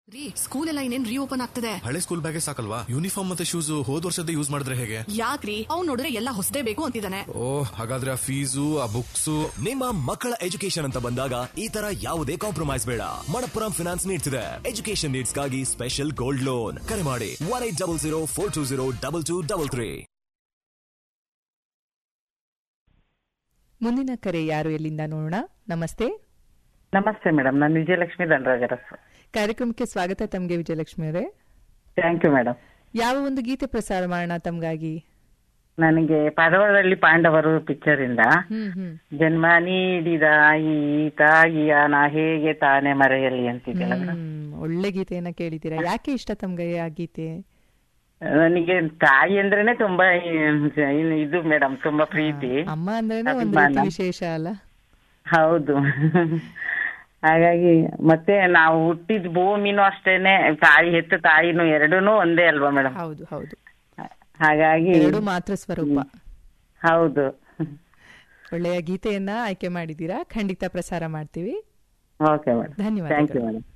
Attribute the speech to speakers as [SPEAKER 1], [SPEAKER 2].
[SPEAKER 1] ರೀ ಸ್ಕೂಲ್ ಎಲ್ಲ ಇನ್ನೇನ್ ರೀಓಪನ್ ಆಗ್ತದೆ
[SPEAKER 2] ಹಳೆ ಸ್ಕೂಲ್ ಬ್ಯಾಗೆ ಸಾಕಲ್ವಾ ಯೂನಿಫಾರ್ಮ್ ಮತ್ತೆ ಶೂಸ್ ಹೋದ್ ವರ್ಷದ ಯೂಸ್ ಮಾಡಿದ್ರೆ ಹೇಗೆ
[SPEAKER 1] ಯಾಕ್ರಿ ಅವ್ನ್ ನೋಡಿದ್ರೆ ಎಲ್ಲ ಹೊಸದೇ ಬೇಕು ಅಂತಿದ್ದಾನೆ
[SPEAKER 2] ಓ ಹಾಗಾದ್ರೆ ಆ ಫೀಸು ಆ ಬುಕ್ಸು
[SPEAKER 3] ನಿಮ್ಮ ಮಕ್ಕಳ ಎಜುಕೇಶನ್ ಅಂತ ಬಂದಾಗ ಈ ತರ ಯಾವುದೇ ಕಾಂಪ್ರಮೈಸ್ ಬೇಡ ಮಣಪ್ಪುರಂ ಫಿನಾನ್ಸ್ ನೀಡ್ತಿದೆ ಎಜುಕೇಶನ್ ನೀಡ್ಸ್ ಗಾಗಿ ಸ್ಪೆಷಲ್ ಗೋಲ್ಡ್ ಲೋನ್ ಕರೆ ಮಾಡಿ one eight double zero four two zero double two double three
[SPEAKER 4] ಮುಂದಿನ ಕರೆ ಯಾರು ಎಲ್ಲಿಂದ ನೋಡೋಣ ನಮಸ್ತೆ
[SPEAKER 5] ನಮಸ್ತೆ ಮೇಡಮ್ ನಾನು ವಿಜಯಲಕ್ಷ್ಮಿ ಧನರಾಜರಸ್
[SPEAKER 4] ಕಾರ್ಯಕ್ರಮಕ್ಕೆ ಸ್ವಾಗತ ತಮಗೆ ವಿಜಯಲಕ್ಷ್ಮಿ ಅವರೇ
[SPEAKER 5] ಥ್ಯಾಂಕ್ ಯು ಮೇಡಮ್
[SPEAKER 4] ಯಾವ ಒಂದು ಗೀತೆ ಪ್ರಸಾರ ಮಾಡೋಣ ತಮಗಾಗಿ
[SPEAKER 5] ನನಗೆ ಪದವದಲ್ಲಿ ಪಾಂಡವರು ಪಿಕ್ಚರ್ ಇಂದ
[SPEAKER 4] ಹ್ಮ್ ಹ್ಮ್
[SPEAKER 5] ಜನ್ಮ ನೀಡಿದ ಈ ತಾಯಿಯ ನಾ ಹೇಗೆ ತಾನೇ ಮರೆಯಲಿ ಅಂತಿದ್ದೆಲ್ಲ ಮೇಡಮ್
[SPEAKER 4] ಹ್ಮ್, ಒಳ್ಳೆ ಗೀತೆಯನ್ನ ಕೇಳಿದ್ದೀರಾ ಯಾಕೆ ಇಷ್ಟ ತಮ್ಗೆ ಆ ಗೀತೆ
[SPEAKER 5] ನನಗೆ ತಾಯಿ ಅಂದ್ರೇನೆ ತುಂಬಾ ಈ- ಇನ್ನು ಇದು ಮೇಡಮ್ ತುಂಬಾ ಪ್ರೀತಿ
[SPEAKER 4] ಅಮ್ಮ ಅಂದ್ರೇನೆ ಒಂದು
[SPEAKER 5] ಅಭಿಮಾನ.
[SPEAKER 4] ರೀತಿ ವಿಶೇಷ ಅಲ್ಲ
[SPEAKER 5] ಹೌದು ಹಾಗಾಗಿ ಮತ್ತೆ ನಾವು ಹುಟ್ಟಿದ ಭೂಮಿನೂ ಅಷ್ಟೇನೆ ತಾಯಿ ಹೆತ್ತ ತಾಯಿನೂ ಎರಡೂನು ಒಂದೇ ಅಲ್ವಾ ಮೇಡಮ್
[SPEAKER 4] ಹೌದು ಹೌದು
[SPEAKER 5] ಹಾಗಾಗಿ
[SPEAKER 4] ಎರಡು ಮಾತ್ರ ಸ್ವರೂಪ
[SPEAKER 5] ಹೌದು
[SPEAKER 4] ಒಳ್ಳೆಯ ಗೀತೆಯನ್ನ ಆಯ್ಕೆ ಮಾಡಿದ್ದೀರಾ ಖಂಡಿತ ಪ್ರಸಾರ ಮಾಡ್ತೀವಿ
[SPEAKER 5] ಓಕೆ ಮೇಡಮ್ ಥ್ಯಾಂಕ್ ಯು
[SPEAKER 4] ಧನ್ಯವಾದಗಳು
[SPEAKER 5] ಮೇಡಮ್